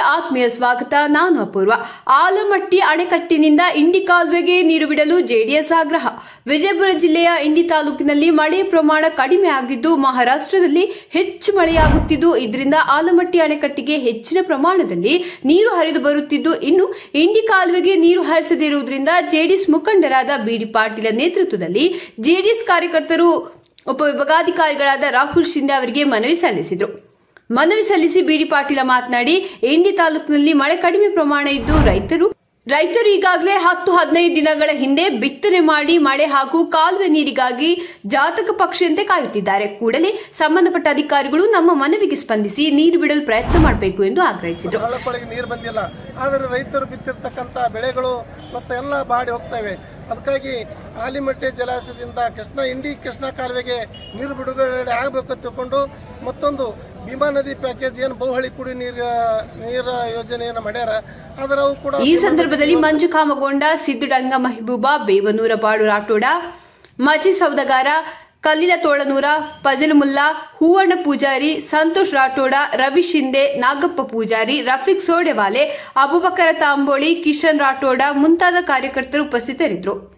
ಆತ್ಮೀಯ ಸ್ವಾಗತ ನಾನು ಅಪೂರ್ವ ಆಲಮಟ್ಟಿ ಅಣೆಕಟ್ಟಿನಿಂದ ಇಂಡಿ ಕಾಲುವೆಗೆ ನೀರು ಬಿಡಲು ಜೆಡಿಎಸ್ ಆಗ್ರಹ ವಿಜಯಪುರ ಜಿಲ್ಲೆಯ ಇಂಡಿ ತಾಲೂಕಿನಲ್ಲಿ ಮಳೆ ಪ್ರಮಾಣ ಕಡಿಮೆ ಆಗಿದ್ದು ಮಹಾರಾಷ್ಟ್ರದಲ್ಲಿ ಹೆಚ್ಚು ಮಳೆಯಾಗುತ್ತಿದ್ದು ಇದರಿಂದ ಆಲಮಟ್ಟಿ ಅಣೆಕಟ್ಟಿಗೆ ಹೆಚ್ಚಿನ ಪ್ರಮಾಣದಲ್ಲಿ ನೀರು ಹರಿದು ಬರುತ್ತಿದ್ದು ಇನ್ನು ಇಂಡಿ ಕಾಲುವೆಗೆ ನೀರು ಹರಿಸದಿರುವುದರಿಂದ ಜೆಡಿಎಸ್ ಮುಖಂಡರಾದ ಬಿಡಿ ಪಾಟೀಲ ನೇತೃತ್ವದಲ್ಲಿ ಜೆಡಿಎಸ್ ಕಾರ್ಯಕರ್ತರು ಉಪವಿಭಾಗಾಧಿಕಾರಿಗಳಾದ ರಾಹುಲ್ ಶಿಂದೆ ಅವರಿಗೆ ಮನವಿ ಸಲ್ಲಿಸಿದರು ಮನವಿ ಸಲ್ಲಿಸಿ ಬಿಡಿ ಪಾಟೀಲ ಮಾತನಾಡಿ ಇಂಡಿ ತಾಲೂಕಿನಲ್ಲಿ ಮಳೆ ಕಡಿಮೆ ಪ್ರಮಾಣ ಇದ್ದು ರೈತರು ರೈತರು ಈಗಾಗಲೇ ಹತ್ತು ಹದಿನೈದು ದಿನಗಳ ಹಿಂದೆ ಬಿತ್ತನೆ ಮಾಡಿ ಮಳೆ ಹಾಗೂ ಕಾಲುವೆ ನೀರಿಗಾಗಿ ಜಾತಕ ಪಕ್ಷಿಯಂತೆ ಕಾಯುತ್ತಿದ್ದಾರೆ ಕೂಡಲೇ ಸಂಬಂಧಪಟ್ಟ ಅಧಿಕಾರಿಗಳು ನಮ್ಮ ಮನವಿಗೆ ಸ್ಪಂದಿಸಿ ನೀರು ಬಿಡಲು ಪ್ರಯತ್ನ ಮಾಡಬೇಕು ಎಂದು ಆಗ್ರಹಿಸಿದರು ಹಳ್ಳಕೊಳ್ಳಿಗೆ ನೀರು ಬಂದಿಲ್ಲ ಆದರೆ ರೈತರು ಬಿತ್ತಿರ್ತಕ್ಕಂಥ ಬೆಳೆಗಳು ಮತ್ತು ಎಲ್ಲ ಬಾಡಿ ಹೋಗ್ತವೆ ಅದಕ್ಕಾಗಿ ಆಲಿಮಟ್ಟೆ ಜಲಾಶಯದಿಂದ ಕೃಷ್ಣ ಇಂಡಿ ಕೃಷ್ಣ ಕಾಲುವೆಗೆ ನೀರು ಬಿಡುಗಡೆ ಆಗಬೇಕು ಅಂತ ತಿಳ್ಕೊಂಡು ಮತ್ತೊಂದು ಭೀಮಾ ನದಿ ಪ್ಯಾಕೇಜ್ ಏನು ಬಹುಹಳಿ ಕುಡಿ ನೀರ ನೀರ ಯೋಜನೆಯನ್ನು ಮಾಡ್ಯಾರ ಆದರೆ ಅವು ಕೂಡ ಈ ಸಂದರ್ಭದಲ್ಲಿ ಮಂಜು ಕಾಮಗೊಂಡ ಸಿದ್ದುಡಂಗ ಮೆಹಬೂಬಾ ಬೇವನೂರ ಬಾಳು ರಾಠೋಡ ಮಾಜಿ ಸೌದಗಾರ ಕಲ್ಲಿಲ ತೋಳನೂರ ಪಜಲುಮುಲ್ಲಾ ಹೂವಣ್ಣ ಪೂಜಾರಿ ಸಂತೋಷ್ ರಾಠೋಡ ರವಿ ಶಿಂದೆ ನಾಗಪ್ಪ ಪೂಜಾರಿ ರಫೀಕ್ ಸೋಡೆವಾಲೆ ಅಬುಬಕರ ತಾಂಬೋಳಿ ಕಿಶನ್ ರಾಠೋಡ ಮುಂತಾದ ಕಾರ್ಯಕರ್ತರು ಉಪಸ್ಥಿತರಿದ್ದರು